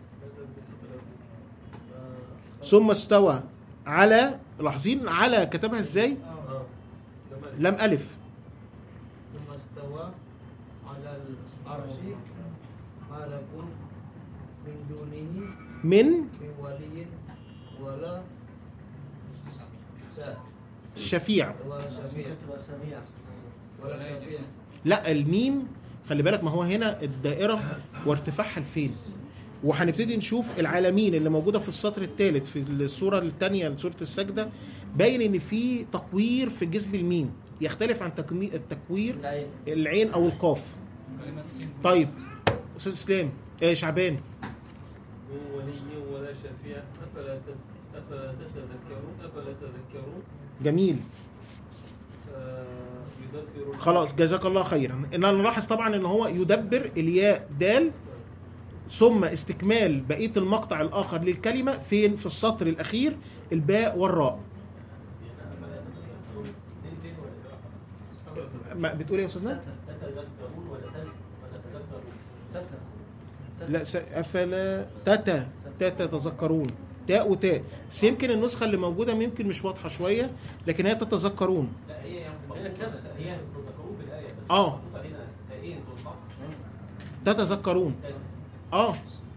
ثم استوى على لاحظين على كتبها ازاي آه. لم الف ثم استوى على العرش ما لكم من دونه من من ولي ولا سا- شفيع ولا شفيع تبقى سميع سبحان الله ولا شفيع لا الميم خلي بالك ما هو هنا الدائره وارتفاعها لفين وهنبتدي نشوف العالمين اللي موجوده في السطر الثالث في السوره الثانيه سوره السجده باين ان في تقوير في جذب الميم يختلف عن تكمي- التكوير العين العين او القاف كلمة سين طيب استاذ اسلام ايه شعبان من ولي ولا شفيع أفلا تت- أفلا تتذكرون أفلا تذكرون جميل آه، يدبر خلاص جزاك الله خيرا ان انا نلاحظ طبعا ان هو يدبر الياء دال ثم استكمال بقيه المقطع الاخر للكلمه فين في السطر الاخير الباء والراء ما بتقول ايه يا استاذنا تتذكرون ولا تت- ولا تتذكرون تتا لا س... افلا تتا تتا تتذكرون تاء وتاء بس يمكن النسخه اللي موجوده يمكن مش واضحه شويه لكن هي تتذكرون لا هي هي هي كده. هي تتذكرون في الآية بس آه. محطوط علينا تاءين دول صح؟ تتذكرون اه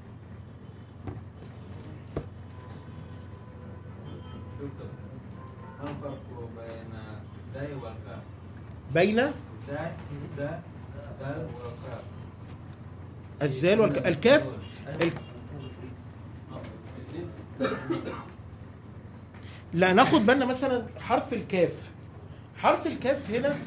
دكتور ما الفرق بين داي والكاف؟ بين داي دا دال والكاف الزال والك... الكاف ال... لا ناخد بالنا مثلا حرف الكاف حرف الكاف هنا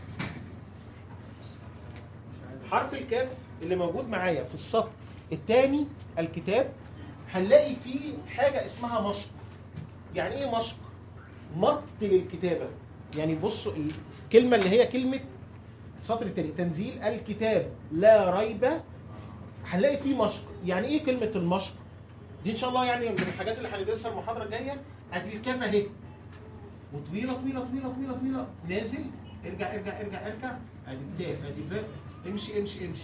حرف الكاف اللي موجود معايا في السطر الثاني الكتاب هنلاقي فيه حاجه اسمها مشق يعني ايه مشق مط للكتابه يعني بصوا الكلمه اللي هي كلمه السطر الثاني تنزيل الكتاب لا ريب هنلاقي فيه مشق يعني ايه كلمه المشق دي ان شاء الله يعني من الحاجات اللي هندرسها المحاضره الجايه هتبقى الكاف اهي وطويله طويله طويله طويله طويله نازل ارجع ارجع ارجع ارجع ادي التاء ادي الباء امشي امشي امشي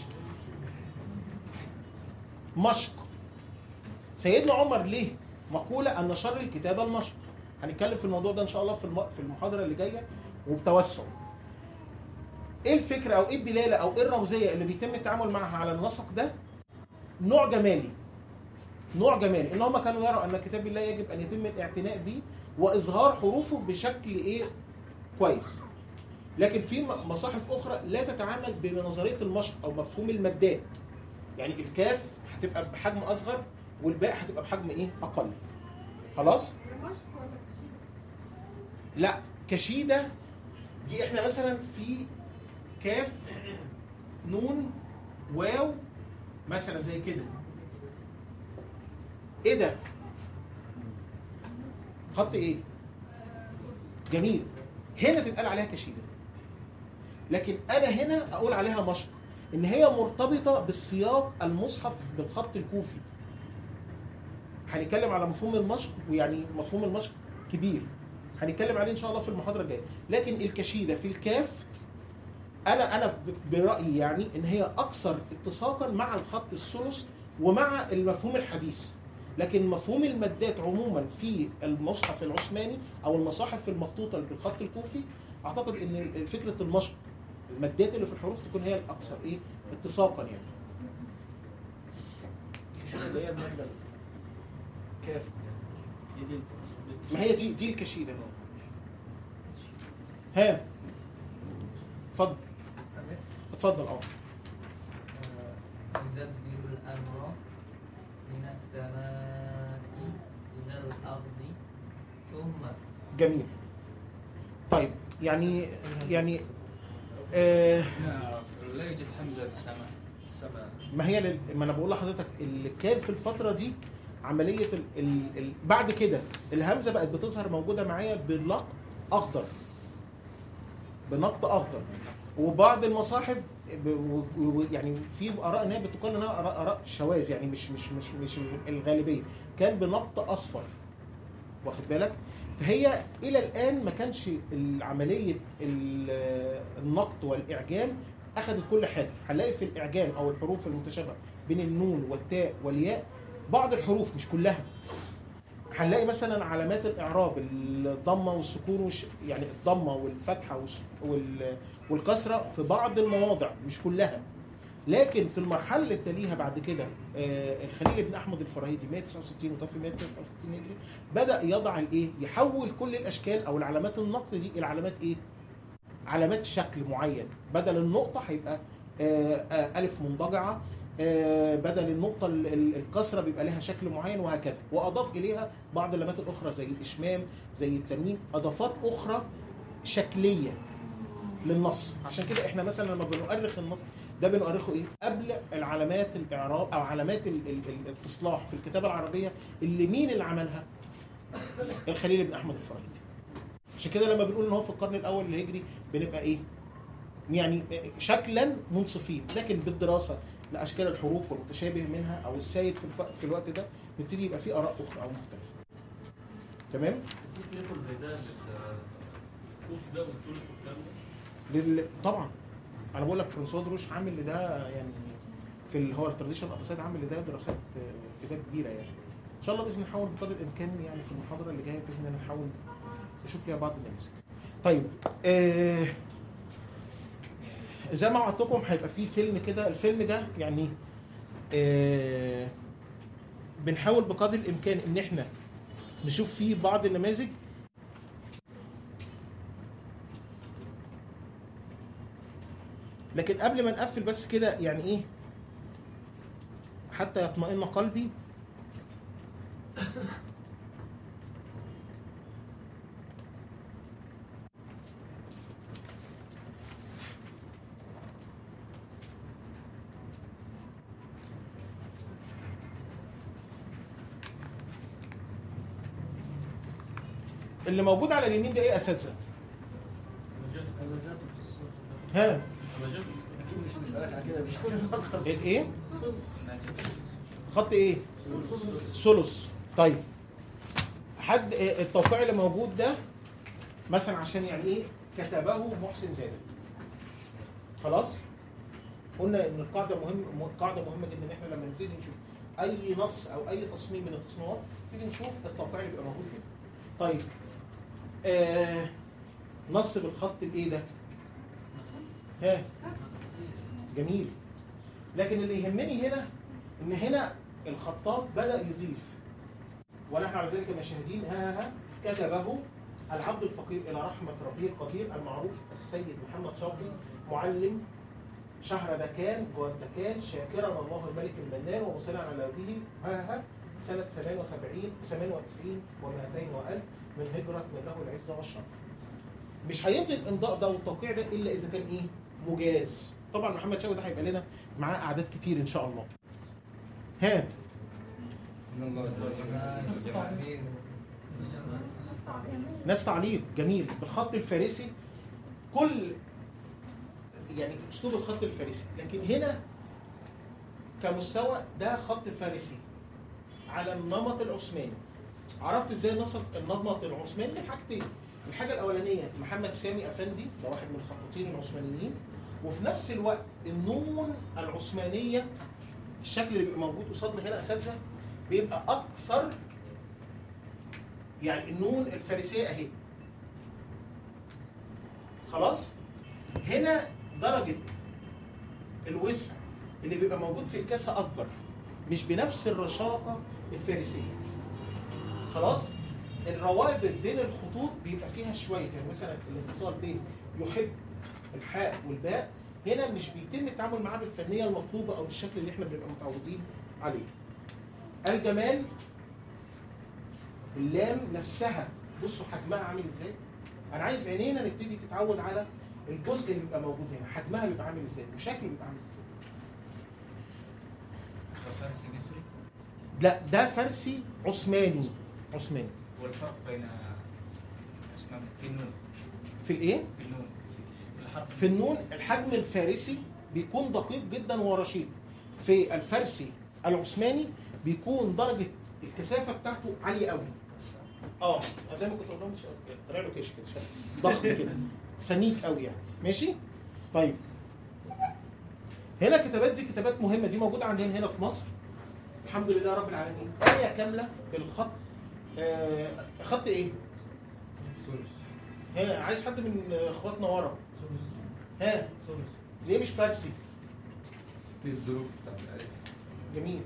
مشق سيدنا عمر ليه مقوله ان شر الكتابه المشق هنتكلم في الموضوع ده ان شاء الله في الم- في المحاضره اللي جايه وبتوسع ايه الفكره او ايه الدلاله او ايه الرمزيه اللي بيتم التعامل معها على النسق ده نوع جمالي نوع جمالي ان هم كانوا يروا ان كتاب الله يجب ان يتم الاعتناء به واظهار حروفه بشكل ايه كويس لكن في م- مصاحف اخرى لا تتعامل بنظريه المشق او مفهوم المادات يعني الكاف هتبقى بحجم اصغر والباء هتبقى بحجم ايه اقل خلاص هي مشق ولا كشيدة؟ لا كشيدة دي احنا مثلا في كاف نون واو مثلا زي كده ايه ده خط ايه جميل هنا تتقال عليها كشيدة لكن انا هنا اقول عليها مشق ان هي مرتبطة بالسياق المصحف بالخط الكوفي هنتكلم على مفهوم المشق ويعني مفهوم المشق كبير هنتكلم عليه ان شاء الله في المحاضره الجايه لكن الكشيده في الكاف انا انا ب- برايي يعني ان هي اكثر اتساقا مع الخط الثلث ومع المفهوم الحديث لكن مفهوم المادات عموما في المصحف العثماني او المصاحف المخطوطه بالخط الكوفي اعتقد ان فكره المشق المادات اللي في الحروف تكون هي الاكثر ايه اتساقا يعني الكشيدة اللي هي المادة الكاف هي دي المقصود ما هي دي دي الكشيده اهو ها اتفضل اتفضل اه يدبر الأمر من السماء الأرض ثم جميل طيب يعني يعني آه لا يوجد حمزه بالسماء السماء ما هي لل... ما انا بقول لحضرتك اللي كان في الفتره دي عمليه ال... ال... ال... بعد كده الهمزه بقت بتظهر موجوده معايا بنقط اخضر بنقط اخضر وبعض المصاحف ب... و... و... يعني في اراء ان هي بتقال انها اراء اراء شواذ يعني مش مش مش مش الغالبيه كان بنقط اصفر واخد بالك فهي الى الان ما كانش عمليه ال- النقط والاعجام اخذت كل حاجه هنلاقي في الاعجام او الحروف المتشابهه بين النون والتاء والياء بعض الحروف مش كلها هنلاقي مثلا علامات الاعراب الضمه والسكون والش... يعني الضمه والفتحه والس- وال... والكسره في بعض المواضع مش كلها لكن في المرحله اللي تليها بعد كده آه، الخليل بن احمد الفراهيدي 169 وتوفي 169 هجري بدا يضع الايه يحول كل الاشكال او العلامات النقط دي الى علامات ايه علامات شكل معين بدل النقطه هيبقى آه، آه، الف منضجعه آه، بدل النقطة ال- ال- الكسرة بيبقى لها شكل معين وهكذا وأضاف إليها بعض اللمات الأخرى زي الإشمام زي الترميم إضافات أخرى شكلية للنص عشان كده احنا مثلا لما بنؤرخ النص ده بنؤرخه ايه قبل العلامات الاعراب او علامات ال- ال- ال- الاصلاح في الكتابه العربيه اللي مين اللي عملها الخليل بن احمد الفراهيدي عشان كده لما بنقول ان هو في القرن الاول الهجري بنبقى ايه يعني شكلا منصفين لكن بالدراسه لاشكال الحروف والمتشابه منها او السيد في, الف... في الوقت ده بيبتدي يبقى فيه اراء اخرى او مختلفه تمام في ليبل زي ده للكوفي بقى والتونس والكلام ده لل... طبعا انا بقول لك فرانسوا دروش عامل لده يعني في اللي هو التراديشن ابساد عامل لده دراسات آه، في ده كبيره يعني ان شاء الله باذن الله نحاول بقدر الامكان يعني في المحاضره اللي جايه باذن الله نحاول نشوف فيها بعض النماذج طيب آه زي ما وعدتكم هيبقى في فيلم كده الفيلم ده يعني آه بنحاول بقدر الامكان ان احنا نشوف فيه بعض النماذج لكن قبل ما نقفل بس كده يعني ايه حتى يطمئن قلبي اللي موجود على اليمين ده ايه يا اساتذه؟ ها مش بسألك على كده بس الايه؟ خط ايه؟ ثلث طيب حد آه، التوقيع اللي موجود ده مثلا عشان يعني ايه كتبه محسن زاده خلاص قلنا ان القاعده مهم قاعده مهمه جدا ان احنا لما نبتدي نشوف اي نص او اي تصميم من التصميمات نبتدي نشوف التوقيع اللي بيبقى موجود هنا طيب آه نص بالخط الايه ده ها جميل لكن اللي يهمني هنا ان هنا الخطاط بدا يضيف ونحن على ذلك مشاهدين ها ها ها كتبه العبد الفقير الى رحمه ربه القدير المعروف السيد محمد شوقي معلم شهر دكان والدكان شاكرا الله الملك المنان ومصليا على نبيه ها ها سنة 78 98 و200 وألف من هجرة من له العزة والشرف. مش هيمضي الإمضاء ده والتوقيع ده إلا إذا كان إيه؟ مجاز. طبعا محمد شوقي ده هيبقى لنا معاه أعداد كتير إن شاء الله. ها ان الله جميل ناس تعليق جميل بالخط الفارسي كل يعني اسلوب الخط الفارسي لكن هنا كمستوى ده خط فارسي على النمط العثماني عرفت ازاي النص النمط العثماني من حاجتين الحاجه الاولانيه محمد سامي افندي ده واحد من الخطاطين العثمانيين وفي نفس الوقت النون العثمانيه الشكل اللي بيبقى موجود قصادنا هنا اساتذه بيبقى اكثر يعني النون الفارسيه اهي خلاص هنا درجه الوسع اللي بيبقى موجود في الكاسه اكبر مش بنفس الرشاقه الفارسيه خلاص الروابط بين الخطوط بيبقى فيها شويه يعني مثلا الاتصال بين يحب الحاء والباء هنا مش بيتم التعامل معاه بالفنيه المطلوبه او بالشكل اللي احنا بنبقى متعودين عليه الجمال اللام نفسها بصوا حجمها عامل ازاي انا عايز عينينا نبتدي تتعود على الجزء اللي بيبقى موجود هنا حجمها بيبقى عامل ازاي وشكله بيبقى عامل ازاي فارسي مصري لا ده فارسي عثماني عثماني والفرق بين اسمه في النون في الايه في النون في الحرف في النون الحجم الفارسي بيكون دقيق جدا ورشيق في الفارسي العثماني بيكون درجه الكثافه بتاعته عاليه قوي اه زي ما كنت اقول لهم مش- طلع له كيش كده ضخم كده سميك قوي يعني ماشي طيب هنا الكتابات دي كتابات مهمه دي موجوده عندنا هنا في مصر الحمد لله رب العالمين آية كاملة بالخط آه خط ايه؟ ها عايز حد من اخواتنا ورا ها ليه مش فارسي؟ في الظروف بتاعت الألف جميل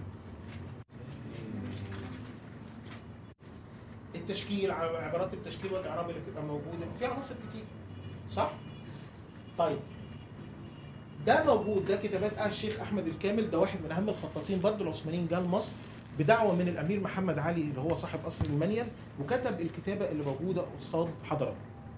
التشكيل ع- عبارات التشكيل والاعراب اللي بتبقى موجوده في عناصر كتير صح طيب ده موجود ده كتابات آه الشيخ احمد الكامل ده واحد من اهم الخطاطين برضه العثمانيين جه لمصر بدعوه من الامير محمد علي اللي هو صاحب قصر المنيل وكتب الكتابه اللي موجوده قصاد حضرتك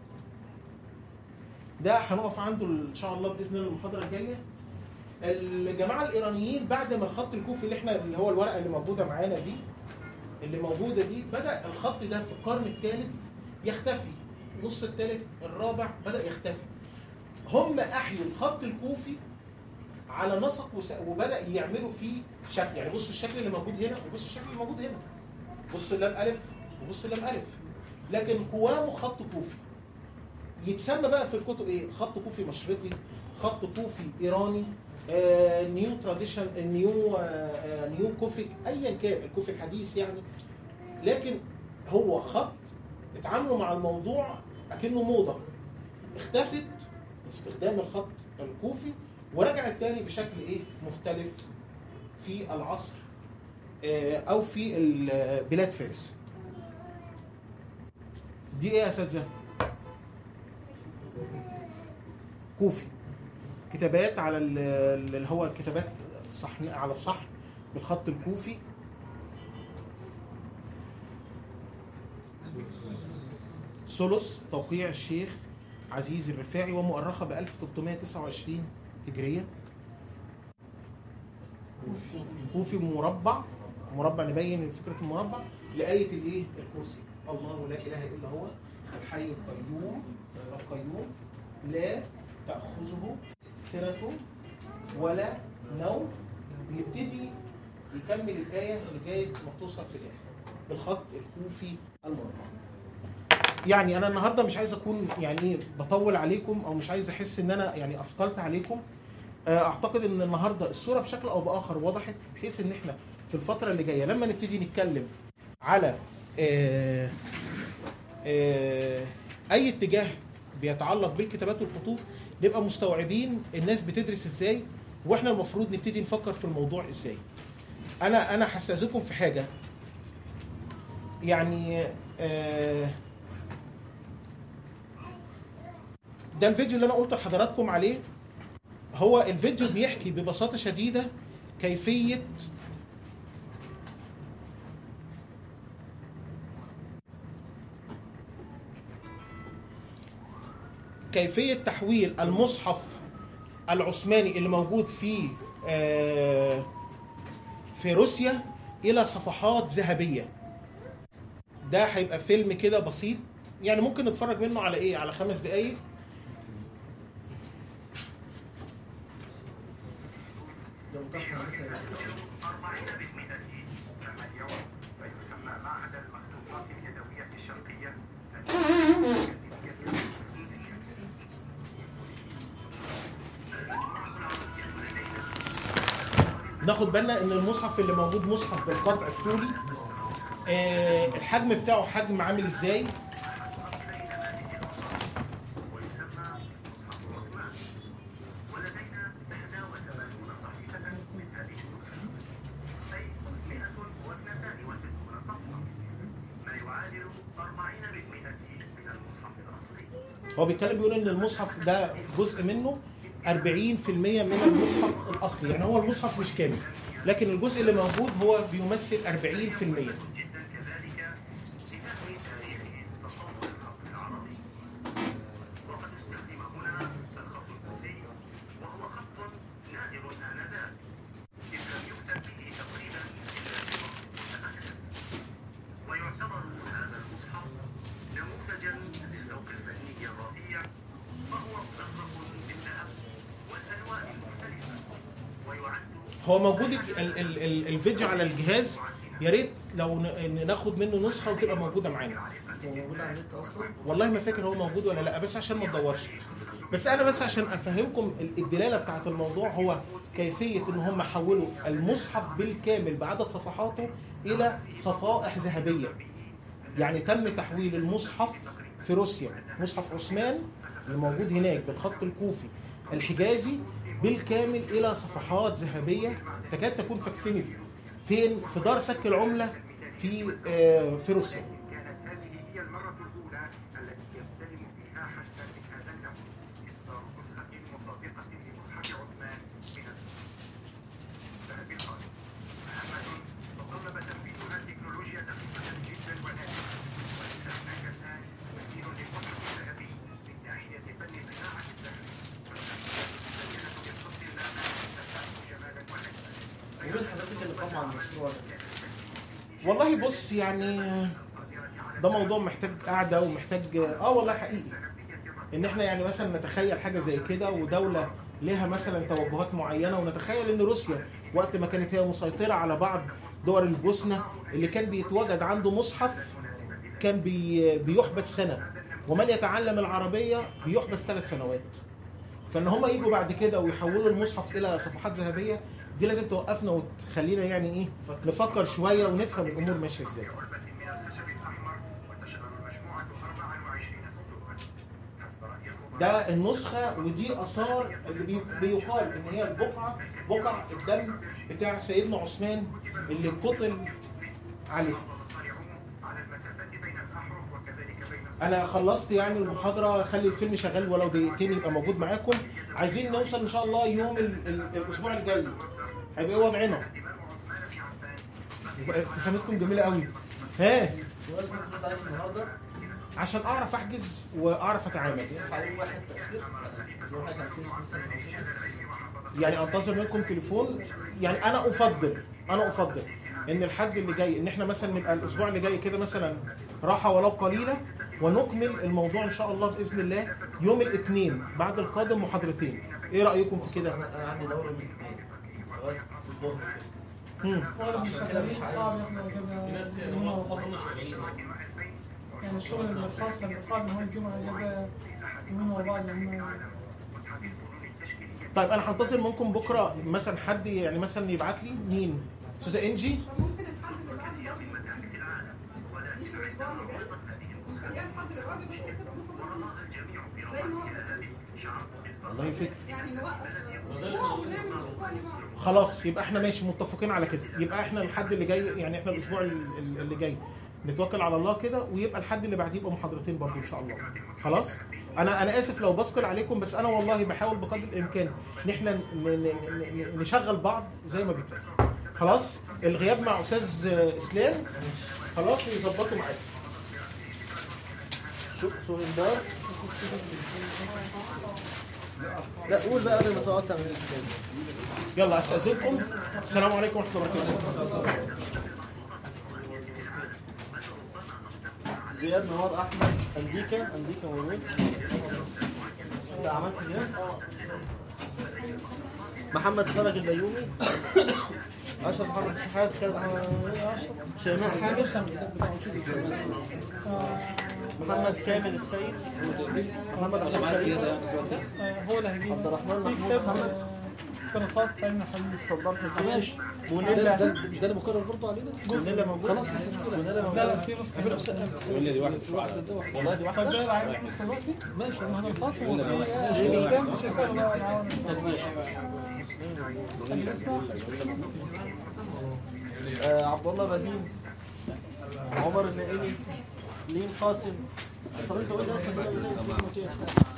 ده هنقف عنده ان شاء الله باذن الله المحاضره الجايه الجماعه الايرانيين بعد ما الخط الكوفي اللي احنا اللي هو الورقه اللي موجوده معانا دي اللي موجوده دي بدا الخط ده في القرن الثالث يختفي النص الثالث الرابع بدا يختفي هم احيوا الخط الكوفي على نسق وس- وبدا يعملوا فيه شكل يعني بصوا الشكل اللي موجود هنا وبصوا الشكل اللي موجود هنا بصوا اللام الف وبصوا اللام الف لكن قوامه خط كوفي يتسمى بقى في الكتب ايه خط كوفي مشرقي خط كوفي ايراني آه نيو تراديشن نيو آه آه نيو كوفي ايا كان الكوفي الحديث يعني لكن هو خط اتعاملوا مع الموضوع اكنه موضه اختفت استخدام الخط الكوفي ورجعت تاني بشكل ايه مختلف في العصر آه او في ال- بلاد فارس دي ايه يا اساتذه كوفي كتابات على ال- اللي هو الكتابات الصحن على الصحن بالخط الكوفي ثلث توقيع الشيخ عزيز الرفاعي ومؤرخه ب 1329 هجريه كوفي مربع مربع نبين فكره المربع لايه الايه الكرسي الله لا اله الا هو الحي القيوم القيوم لا تاخذه سنه ولا نوم يبتدي يكمل الايه لغايه ما توصل في الاخر بالخط الكوفي المربع يعني انا النهارده مش عايز اكون يعني ايه بطول عليكم او مش عايز احس ان انا يعني اثقلت عليكم آه، اعتقد ان النهارده الصوره بشكل او باخر وضحت بحيث ان احنا في الفتره اللي جايه لما نبتدي نتكلم على آه، آه، اي اتجاه بيتعلق بالكتابات والخطوط نبقى مستوعبين الناس بتدرس ازاي واحنا المفروض نبتدي نفكر في الموضوع ازاي انا انا هستاذنكم في حاجه يعني آه، ده الفيديو اللي انا قلت لحضراتكم عليه هو الفيديو بيحكي ببساطه شديده كيفيه كيفيه تحويل المصحف العثماني اللي موجود في آه، في روسيا الى صفحات ذهبيه ده هيبقى فيلم كده بسيط يعني ممكن نتفرج منه على ايه على خمس دقايق ده متاح معاك ناخد بالنا ان المصحف اللي موجود مصحف بالقطع الطولي آه الحجم بتاعه حجم عامل ازاي هو بيتكلم بيقول ان المصحف ده جزء منه 40% من المصحف الاصلي يعني هو المصحف مش كامل لكن الجزء اللي موجود هو بيمثل 40% هو موجود ال ال ال الفيديو على الجهاز يا ريت لو ن- ناخد منه نسخه وتبقى موجوده معانا هو موجود على النت اصلا والله ما فاكر هو موجود ولا لا بس عشان ما تدورش بس انا بس عشان افهمكم ال- الدلاله بتاعت الموضوع هو كيفيه ان هم حولوا المصحف بالكامل بعدد صفحاته الى صفائح ذهبيه يعني تم تحويل المصحف في روسيا مصحف عثمان اللي موجود هناك بالخط الكوفي الحجازي بالكامل الى صفحات ذهبيه تكاد تكون فاكسيميلي فين في دار سك العمله في آه، في روسيا ومين حضرتك اللي قام على المشروع ده؟ والله بص يعني ده موضوع محتاج قعده ومحتاج اه والله حقيقي ان احنا يعني مثلا نتخيل حاجه زي كده ودوله لها مثلا توجهات معينه ونتخيل ان روسيا وقت ما كانت هي مسيطره على بعض دول البوسنه اللي كان بيتواجد عنده مصحف كان بي بيحبس سنه ومن يتعلم العربيه بيحبس ثلاث سنوات فان هم يجوا بعد كده ويحولوا المصحف الى صفحات ذهبيه دي لازم توقفنا وتخلينا يعني ايه نفكر شويه ونفهم الامور ماشيه ازاي ده النسخه ودي اثار اللي بي- بيقال ان هي البقعه بقع الدم بتاع سيدنا عثمان اللي قتل عليه انا خلصت يعني المحاضره خلي الفيلم شغال ولو دقيقتين يبقى موجود معاكم عايزين نوصل ان شاء الله يوم ال ال الاسبوع الجاي هيبقى ايه وضعنا يبقى ابتسامتكم جميله قوي ها بمناسبة الرد عليك النهارده عشان اعرف احجز واعرف اتعامل ينفع يوم واحد تأخير؟ يعني يوم حاجة على الفيس مثلا أو كده؟ يعني انتظر منكم تليفون يعني انا افضل انا افضل ان الحد اللي جاي ان احنا مثلا نبقى الاسبوع اللي جاي كده مثلا راحه ولو قليله ونكمل الموضوع ان شاء الله باذن الله يوم الاثنين بعد القادم محاضرتين ايه رايكم في كده أنا أنا عندي دورة من الاثنين لغاية الظهر كده. مم. ولا مش عشان كده شغالين مش عارف. صعب ياخدوا في اجازه ناس يعني يوم ما ورا بعض. اصلا شغالين يعني الشغل الخاص اللي صعب ان هو يجمع اجازه يومين ورا بعض لما طيب انا هنتظر منكم بكره مثلا حد يعني مثلا يبعت لي مين استاذه انجي فممكن الحد اللي بعده برضه مش الاسبوع اللي جاي خليها الحد اللي بعده بس تبقى محاضرات زي ما هو كده. والله فكره يعني نوقف اسبوع ونعمل الاسبوع اللي بعده خلاص يبقى احنا ماشي متفقين على كده يبقى احنا الحد اللي جاي يعني احنا الاسبوع ال- ال- اللي جاي نتوكل على الله كده ويبقى الحد اللي بعديه يبقى محاضرتين برضو ان شاء الله خلاص انا انا اسف لو بثقل عليكم بس انا والله بحاول بقدر الامكان ان احنا ن- ن- ن- ن- نشغل بعض زي ما بيتقال خلاص الغياب مع استاذ اسلام خلاص يظبطوا معاك سوهندار لا قول بقى قبل ما تقعد تعمل الكتاب يلا استاذنكم السلام عليكم ورحمه الله وبركاته زياد نوار احمد امريكا امريكا موجود انت عملت كده محمد فرج البيومي اشرف محمد الشحات خالد محمد شيماء حامد محمد كامل السيد محمد عبد الشريف هو اللي هيجيب عبد الرحمن في محمود كتاب محمد دراسات في علم الحديث صدام حسين ماشي مونيلا ده مش ده اللي مقرر برضه علينا مونيلا موجود خلاص مش مشكله مونيلا لا لا موجود في نسخه والله دي واحد مش واحد والله دي طيب واحده ده العين نسخه دلوقتي ماشي انها دراسات ولا وفي ماشي. اسلام مش يسال الله العون طب ماشي آه عبد الله بديم عمر النائلي لين قاسم طريقه ايه ده